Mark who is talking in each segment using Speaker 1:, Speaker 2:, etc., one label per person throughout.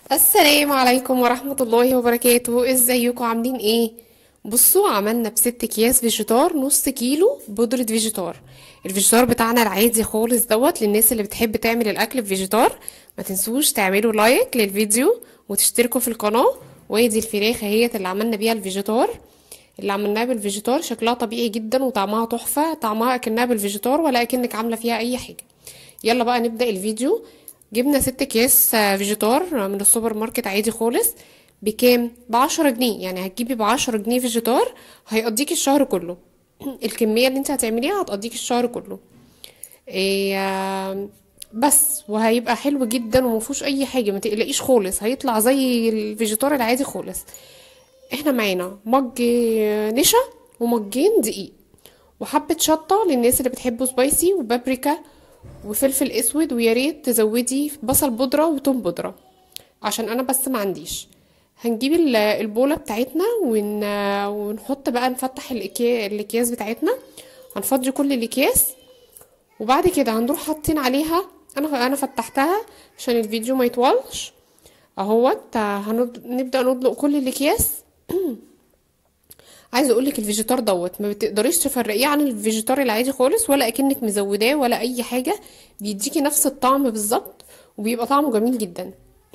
Speaker 1: السلام عليكم ورحمة الله وبركاته ازيكم عاملين ايه بصوا عملنا بست اكياس فيجيتار نص كيلو بودرة فيجيتار الفيجيتار بتاعنا العادي خالص دوت للناس اللي بتحب تعمل الاكل بفيجيتار ما تنسوش تعملوا لايك للفيديو وتشتركوا في القناة وادي الفراخ اهيت اللي عملنا بيها الفيجيتار اللي عملناها بالفيجيتار شكلها طبيعي جدا وطعمها تحفة طعمها اكنها بالفيجيتار ولا اكنك عاملة فيها اي حاجة يلا بقى نبدأ الفيديو جبنا ست اكياس آه، فيجيتار من السوبر ماركت عادي خالص بكام بعشرة جنيه يعني هتجيبي بعشرة جنيه فيجيتار هيقضيكي الشهر كله الكمية اللي انت هتعمليها هتقضيكي الشهر كله إيه آه، بس وهيبقى حلو جدا ومفيهوش اي حاجة ما تقلقيش خالص هيطلع زي الفيجيتار العادي خالص احنا معانا مج نشا ومجين دقيق وحبة شطة للناس اللي بتحبه سبايسي وبابريكا وفلفل اسود ويا ريت تزودي بصل بودرة وتوم بودرة عشان انا بس ما عنديش هنجيب ال- البولة بتاعتنا ون... ونحط بقى نفتح الأكيا- الاكياس بتاعتنا هنفضي كل الاكياس وبعد كده هنروح حاطين عليها انا انا فتحتها عشان الفيديو ما يطولش اهوت هنض... نبدأ ندلق كل الاكياس عايزه اقول لك الفيجيتار دوت ما بتقدريش تفرقيه عن الفيجيتار العادي خالص ولا اكنك مزوداه ولا اي حاجه بيديكي نفس الطعم بالظبط وبيبقى طعمه جميل جدا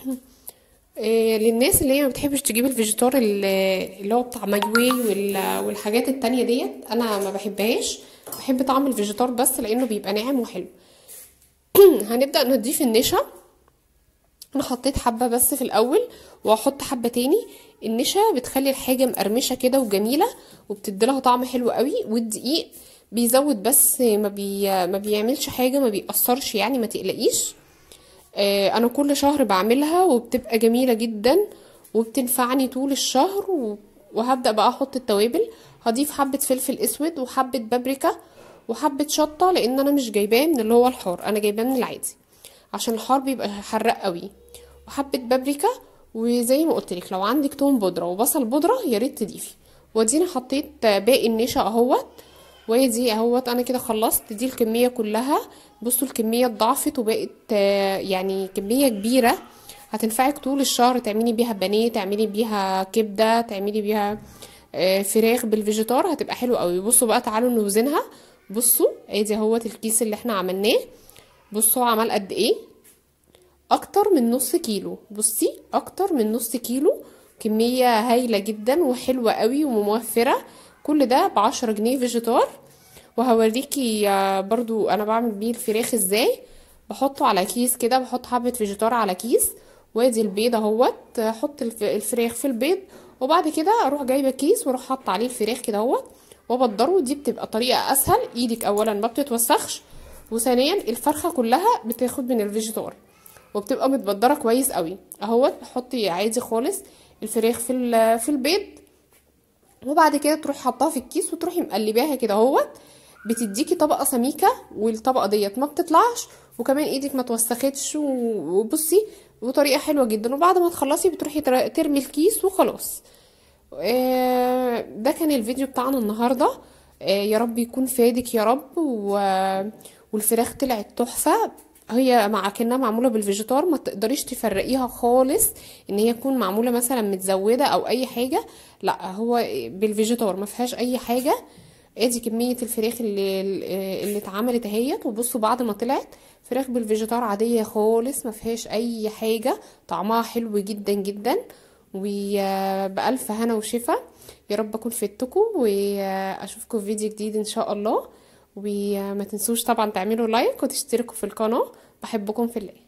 Speaker 1: إيه للناس اللي هي ما بتحبش تجيب الفيجيتار اللي اللي هو بتاع مايوي وال- والحاجات التانية ديت انا ما بحبهاش بحب طعم الفيجيتار بس لانه بيبقى ناعم وحلو هنبدأ نضيف النشا انا حطيت حبة بس في الاول وهحط حبة تاني النشا بتخلي الحاجة مقرمشة كده وجميلة وبتديلها طعم حلو قوي والدقيق بيزود بس ما, بي... ما بيعملش حاجة ما بيأثرش يعني ما تقلقيش آه، انا كل شهر بعملها وبتبقى جميلة جدا وبتنفعني طول الشهر و... وهبدأ بقى احط التوابل هضيف حبة فلفل اسود وحبة بابريكا وحبة شطة لان انا مش جايباه من اللي هو الحار انا جايباه من العادي عشان الحار بيبقى حراق قوي وحبة بابريكا وزي ما قلت لك لو عندك توم بودرة وبصل بودرة يا ريت تضيفي وادينا حطيت باقي النشا اهوت وادي اهوت انا كده خلصت دي الكمية كلها بصوا الكمية اتضاعفت وبقت آه، يعني كمية كبيرة هتنفعك طول الشهر تعملي بيها بانيه تعملي بيها كبدة تعملي بيها آه، فراخ بالفيجيتار هتبقى حلوة قوي بصوا بقى تعالوا نوزنها بصوا ادي اهوت الكيس اللي احنا عملناه بصوا عمل قد ايه اكتر من نص كيلو بصي اكتر من نص كيلو كمية هايلة جدا وحلوة قوي وموفرة كل ده بعشرة جنيه فيجيتار وهوريكي آه، برضو انا بعمل بيه الفراخ ازاي بحطه على كيس كده بحط حبة فيجيتار على كيس وادي البيض اهوت احط الف- الفراخ في البيض وبعد كده اروح جايبه كيس واروح حاطه عليه الفراخ كده اهوت وابدره دي بتبقى طريقه اسهل ايدك اولا ما بتتوسخش وثانيا الفرخه كلها بتاخد من الفيجيتار وبتبقى متبدره كويس قوي اهوت بحطي عادي خالص الفراخ في ال- في البيض وبعد كده تروحي حطاها في الكيس وتروحي مقلباها كده اهوت بتديكي طبقه سميكه والطبقه ديت ما بتطلعش وكمان ايدك ما توسختش و- وبصي وطريقه حلوه جدا وبعد ما تخلصي بتروحي تر- ترمي الكيس وخلاص آه، ده كان الفيديو بتاعنا النهارده آه، يا رب يكون فادك يا رب و... والفراخ طلعت تحفه هي مع كأنها معموله بالفيجيتار ما تقدريش تفرقيها خالص ان هي تكون معموله مثلا متزوده او اي حاجه لا هو بالفيجيتار ما فيهاش اي حاجه ادي كميه الفراخ اللي اللي اتعملت اهيت وبصوا بعد ما طلعت فراخ بالفيجيتار عاديه خالص ما فيهاش اي حاجه طعمها حلو جدا جدا وبألف هنا وشفا يا رب اكون فدتكم واشوفكم في فيديو جديد ان شاء الله وما تنسوش طبعا تعملوا لايك وتشتركوا في القناه بحبكم في الله